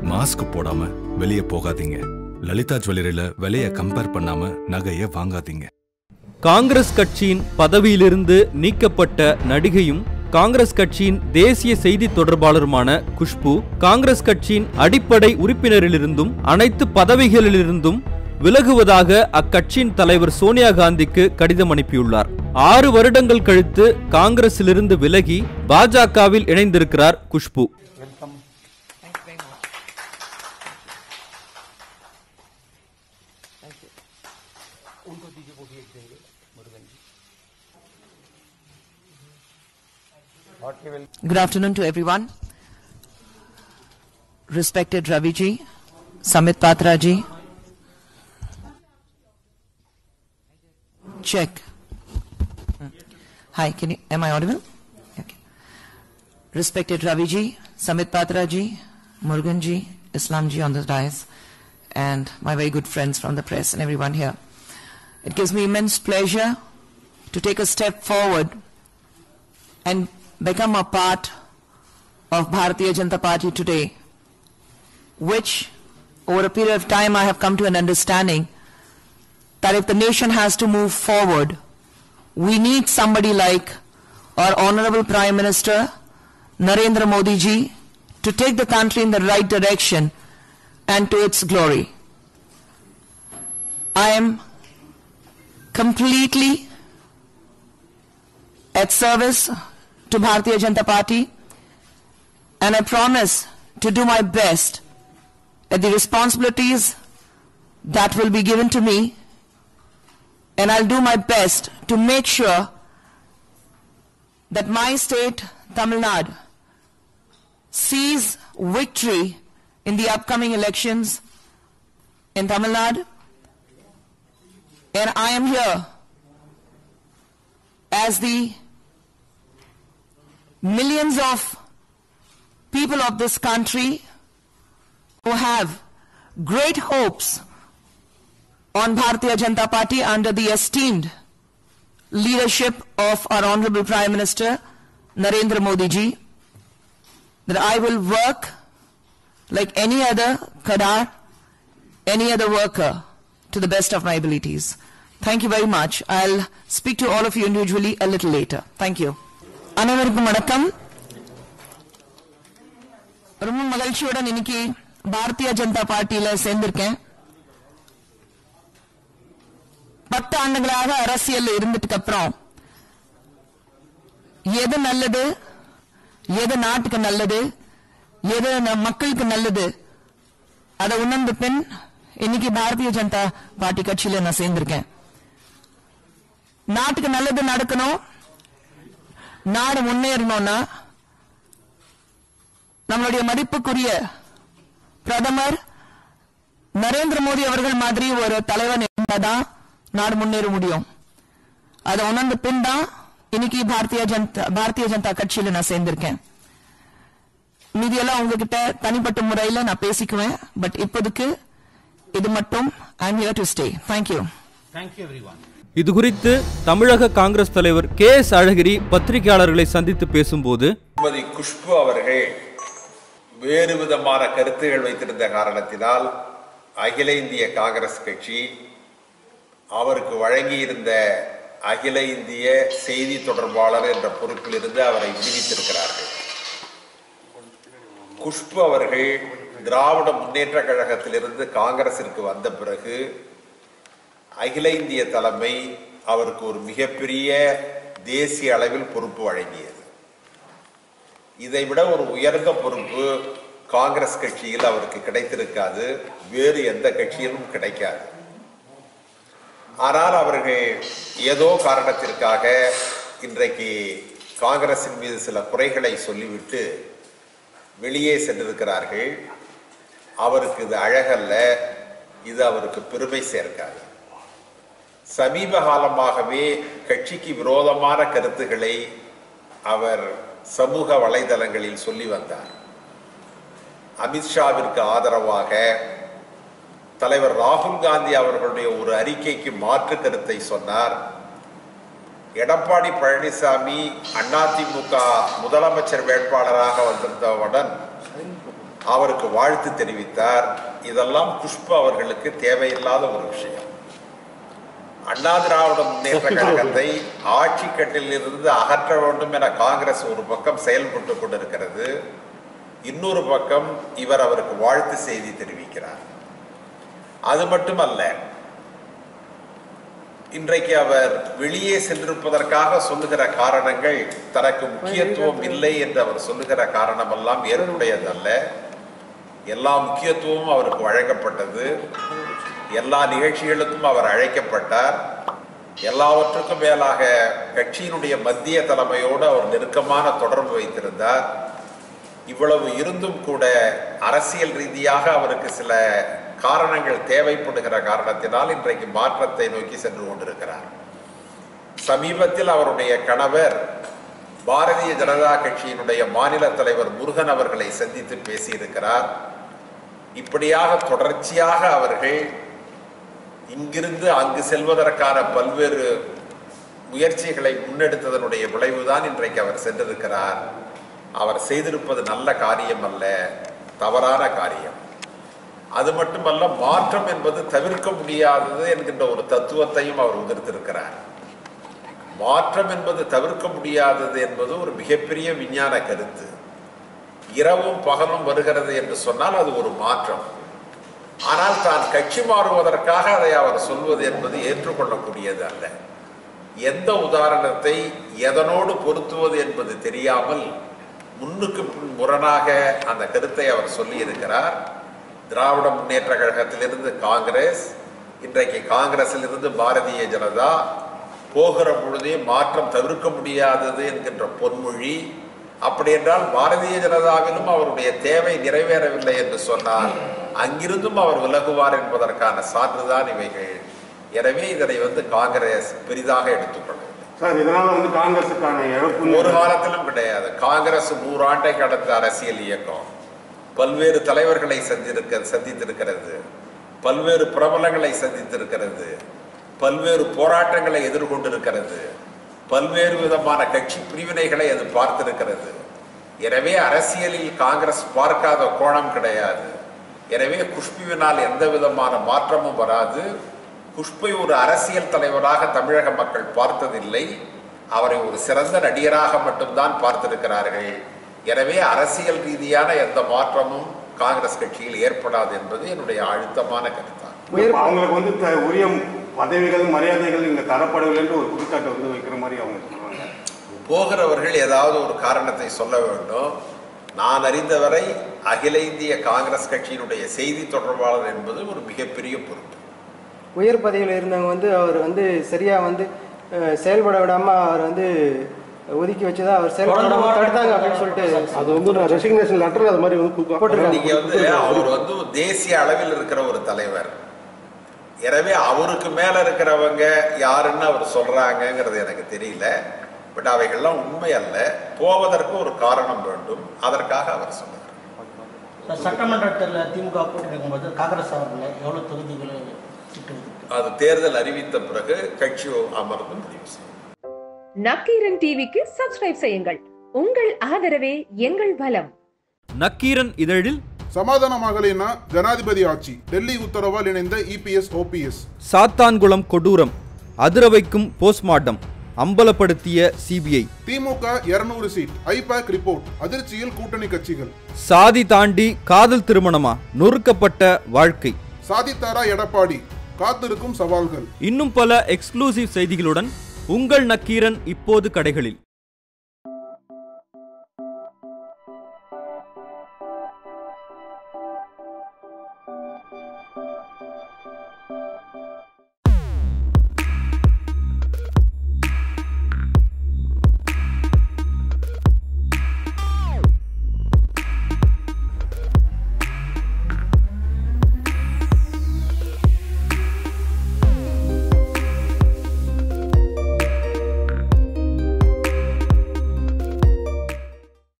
Mask போடாம வெளியே போகாதீங்க லலிதா ஜுவல்லரியில விலைய கம்பேர் பண்ணாம நகைய வாங்காதீங்க காங்கிரஸ் கட்சியின் பதவியிலிருந்து நீக்கப்பட்ட நடிகையும் காங்கிரஸ் கட்சியின் தேசிய செய்தி தொடர்பாளருமான குஷ்பு காங்கிரஸ் கட்சியின் அடிப்படை உறுப்பினரிலிருந்தும் அனைத்து பதவிகளிலிருந்தும் விலகுவதாக அக்கட்சியின் தலைவர் சோனியா காந்திக்கு கடிதம் அனுப்பியுள்ளார் ஆறு வருடங்கள் கழித்து காங்கிரசிலிருந்து விலகி பாஜகவில் இணைந்திருக்கிறார் Khushbu Good afternoon to everyone. Respected Ravi ji, Samit Patra ji. Check. Hi, can you, am I audible? Okay. Respected Ravi ji, Samit Patra ji, Murugan ji, Islam ji on the dais, and my very good friends from the press and everyone here. It gives me immense pleasure to take a step forward and become a part of Bharatiya Janata Party today, which over a period of time I have come to an understanding that if the nation has to move forward, we need somebody like our Honorable Prime Minister Narendra Modi ji to take the country in the right direction and to its glory. I am completely at service to Bharatiya Janata Party and I promise to do my best at the responsibilities that will be given to me and I'll do my best to make sure that my state, Tamil Nadu, sees victory in the upcoming elections in Tamil Nadu. And I am here as the millions of people of this country who have great hopes on Bharatiya Janata Party under the esteemed leadership of our Honorable Prime Minister Narendra Modi ji that I will work like any other Kadar, any other worker to the best of my abilities. Thank you very much. I'll speak to all of you individually a little later. Thank you. அனைவருக்கும் வணக்கம் ரொம்ப மகிழ்ச்சியுடன் இன்னைக்கு பாரதிய ஜனதா பார்ட்டியில சேர்ந்திருக்கேன் பத்து ஆண்டுகளாக அரசியல் இருந்ததுக்கு அப்புறம் எது நல்லது எது நாட்டுக்கு நல்லது எது நம் மக்களுக்கு நல்லது அதை உணர்ந்த பின் இன்னைக்கு பாரதிய ஜனதா பார்ட்டி கட்சியில நான் சேர்ந்திருக்கேன் நாட்டுக்கு நல்லது நடக்கணும் நாடு முன்னேறணும்னா நம்மளுடைய மதிப்புக்குரிய பிரதமர் நரேந்திர மோடி அவர்கள் மாதிரி ஒரு தலைவன் இருந்தாதான் நாடு முன்னேற முடியும் அதை உணர்ந்த பின் தான் இன்னைக்கு பாரதிய ஜனதா பாரதிய ஜனதா கட்சியில நான் சேர்ந்திருக்கேன் மீதியெல்லாம் உங்ககிட்ட தனிப்பட்ட முறையில நான் பேசிக்குவேன் பட் இப்போதைக்கு இது மட்டும் I am here to stay thank you இது குறித்து தமிழக காங்கிரஸ் தலைவர் கே எஸ் அழகிரி பத்திரிகையாளர்களை சந்தித்து பேசும்போது திருமதி குஷ்பு அவர்கள் வேறு விதமான கருத்துகள் வைத்திருந்த காரணத்தினால் அகில இந்திய காங்கிரஸ் கட்சி அவருக்கு வழங்கியிருந்த அகில இந்திய செய்தி தொடர்பாளர் என்ற பொறுப்பிலிருந்து அவரை விடுவித்திருக்கிறார்கள் குஷ்பு அவர்கள் திராவிட முன்னேற்ற கழகத்திலிருந்து காங்கிரசிற்கு வந்த பிறகு அகில இந்திய தலைமை அவருக்கு ஒரு மிகப்பெரிய தேசிய அளவில் பொறுப்பு வழங்கியது இதை விட ஒரு உயர்ந்த பொறுப்பு காங்கிரஸ் கட்சியில் அவருக்கு கிடைத்திருக்காது வேறு எந்த கட்சியிலும் கிடைக்காது ஆனால் அவர்கள் ஏதோ காரணத்திற்காக இன்றைக்கு காங்கிரசின் மீது சில குறைகளை சொல்லிவிட்டு வெளியே சென்றிருக்கிறார்கள் அவருக்கு இது அழகல்ல இது அவருக்கு பெருமை சேர்க்காது சமீப காலமாகவே கட்சிக்கு விரோதமான கருத்துக்களை அவர் சமூக வலைதளங்களில் சொல்லி வந்தார் அமித்ஷாவிற்கு ஆதரவாக தலைவர் ராகுல் காந்தி அவர்களுடைய ஒரு அறிக்கைக்கு மாற்று கருத்தை சொன்னார் எடப்பாடி பழனிசாமி அதிமுக முதலமைச்சர் வேட்பாளராக வந்திருந்தவுடன் அவருக்கு வாழ்த்து தெரிவித்தார் இதெல்லாம் குஷ்பு அவர்களுக்கு தேவையில்லாத ஒரு விஷயம் அண்ணா திராவிட முன்னேற்ற கழகத்தை ஆட்சி கட்டிலிருந்து அகற்ற வேண்டும் என காங்கிரஸ் ஒரு பக்கம் செயல்பட்டு கொண்டிருக்கிறது இன்னொரு பக்கம் இவர் அவருக்கு வாழ்த்து செய்தி தெரிவிக்கிறார் அது மட்டுமல்ல இன்றைக்கு அவர் வெளியே சென்றிருப்பதற்காக சொல்லுகிற காரணங்கள் தனக்கு முக்கியத்துவம் இல்லை என்று அவர் சொல்லுகிற காரணமெல்லாம் ஏற்புடையதல்ல எல்லா முக்கியத்துவமும் அவருக்கு வழங்கப்பட்டது எல்லா நிகழ்ச்சிகளுக்கும் அவர் அழைக்கப்பட்டார் எல்லாவற்றுக்கும் மேலாக கட்சியினுடைய மத்திய தலைமையோடு அவர் நெருக்கமான தொடர்பு வைத்திருந்தார் இவ்வளவு இருந்தும் கூட அரசியல் ரீதியாக அவருக்கு சில காரணங்கள் தேவைப்படுகிற காரணத்தினால் இன்றைக்கு மாற்றத்தை நோக்கி சென்று கொண்டிருக்கிறார் சமீபத்தில் அவருடைய கணவர் பாரதிய ஜனதா கட்சியினுடைய மாநில தலைவர் முருகன் அவர்களை சந்தித்து பேசியிருக்கிறார் இப்படியாக தொடர்ச்சியாக அவர்கள் இங்கிருந்து அங்கு செல்வதற்கான பல்வேறு முயற்சிகளை முன்னெடுத்ததனுடைய விளைவுதான் இன்றைக்கு அவர் சென்றிருக்கிறார் அவர் செய்திருப்பது நல்ல காரியம் அல்ல தவறான காரியம் அது மட்டுமல்ல மாற்றம் என்பது தவிர்க்க முடியாதது என்கின்ற ஒரு தத்துவத்தையும் அவர் உதிர்த்திருக்கிறார் மாற்றம் என்பது தவிர்க்க முடியாதது என்பது ஒரு மிகப்பெரிய விஞ்ஞான கருத்து இரவும் பகலும் வருகிறது என்று சொன்னால் அது ஒரு மாற்றம் ஆனால் தான் கட்சி மாறுவதற்காக அதை அவர் சொல்வது என்பது ஏற்றுக்கொள்ளக்கூடியது அல்ல எந்த உதாரணத்தை எதனோடு பொருத்துவது என்பது தெரியாமல் முன்னுக்கு பின் முரணாக அந்த கருத்தை அவர் சொல்லியிருக்கிறார் திராவிட முன்னேற்ற கழகத்திலிருந்து காங்கிரஸ் இன்றைக்கு காங்கிரசிலிருந்து பாரதிய ஜனதா போகிற பொழுதே மாற்றம் தவிர்க்க முடியாதது என்கின்ற பொன்மொழி அப்படி என்றால் பாரதிய ஜனதாவிலும் அவருடைய தேவை நிறைவேறவில்லை என்று சொன்னால் அங்கிருந்தும் அவர் விலகுவார் என்பதற்கான சான்றுதான் இவைகள் எனவே இதனை வந்து காங்கிரஸ் பெரிதாக எடுத்துக்கொள்ளவில்லை சார் இதனால வந்து காங்கிரஸுக்கான இழப்பு ஒரு காலத்திலும் கிடையாது காங்கிரஸ் நூறாண்டை கடந்த அரசியல் இயக்கம் பல்வேறு தலைவர்களை சந்திருக்க சந்தித்திருக்கிறது பல்வேறு பிரபலங்களை சந்தித்திருக்கிறது பல்வேறு போராட்டங்களை எதிர்கொண்டிருக்கிறது பல்வேறு விதமான கட்சி பிரிவினைகளை அது பார்த்திருக்கிறது எனவே அரசியலில் காங்கிரஸ் பார்க்காத கோணம் கிடையாது எனவே குஷ்புவினால் எந்த விதமான மாற்றமும் வராது குஷ்பை ஒரு அரசியல் தலைவராக தமிழக மக்கள் பார்த்ததில்லை அவரை ஒரு சிறந்த நடிகராக மட்டும்தான் பார்த்திருக்கிறார்கள் எனவே அரசியல் ரீதியான எந்த மாற்றமும் காங்கிரஸ் கட்சியில் ஏற்படாது என்பது என்னுடைய அழுத்தமான கருத்தாகும் இப்ப அவங்களுக்கு வந்து த- உரிய பதவிகள் மரியாதைகள் இங்க தரப்படவில்லை என்று ஒரு குற்றச்சாட்டை வந்து வைக்கிற மாதிரி அவங்க சொல்றாங்க போகிறவர்கள் ஏதாவது ஒரு காரணத்தை சொல்ல வேண்டும் நான் அறிந்தவரை அகில இந்திய காங்கிரஸ் கட்சியினுடைய செய்தி தொடர்பாளர் என்பது ஒரு மிகப்பெரிய பொறுப்பு உயர் பதவியில் இருந்தவங்க வந்து அவர் வந்து சரியா வந்து அஹ், செயல்பட விடாம அவர் வந்து ஒதுக்கி வச்சதா அவர் செயல்பட விடாம தடுத்தாங்க அப்படின்னு சொல்லிட்டு அது வந்து நான் ரெசிக்னேஷன் லெட்டர் அது மாதிரி வந்து கு- போட்டிருக்காங்க. நீங்க வந்து அவர் வந்து தேசிய அளவில் இருக்கிற ஒரு தலைவர் எனவே அவருக்கு மேல இருக்கிறவங்க யாருன்னு அவர் சொல்றாங்கங்கிறது எனக்கு தெரியல பட் அவைகள்லாம் உண்மை அல்ல போவதற்கு ஒரு காரணம் வேண்டும் அதற்காக அவர் சொன்னார் சார், சட்டமன்றத்தில் திமுக போட்டி இருக்கும்போது காங்கிரஸ் அவர்கள் எவ்வளவு தொகுதிகளை சீட்டு ஒதுக்கிட்டு அது தேர்தல் அறிவித்த பிறகு கட்சி அமர்ந்து முடிவு செய்யும் நக்கீரன் டிவிக்கு சப்ஸ்கிரைப் செய்யுங்கள் உங்கள் ஆதரவே எங்கள் பலம் நக்கீரன் இதழில் சமாதானமாகலைன்னா ஜனாதிபதி ஆட்சி டெல்லி உத்தரவால் இணைந்த இபிஎஸ் ஓபிஎஸ் சாத்தான்குளம் கொடூரம் அதிர வைக்கும் போஸ்ட்மார்ட்டம் அம்பலப்படுத்திய CBI DMK 200 seat IPAC report அதிர்ச்சியில் கூட்டணி கட்சிகள் சாதி தாண்டி காதல் திருமணமா நொறுக்கப்பட்ட வாழ்க்கை சாதித்தாரா எடப்பாடி காத்திருக்கும் சவால்கள் இன்னும் பல எக்ஸ்க்ளூசிவ் செய்திகளுடன் உங்கள் நக்கீரன் இப்போது கடைகளில்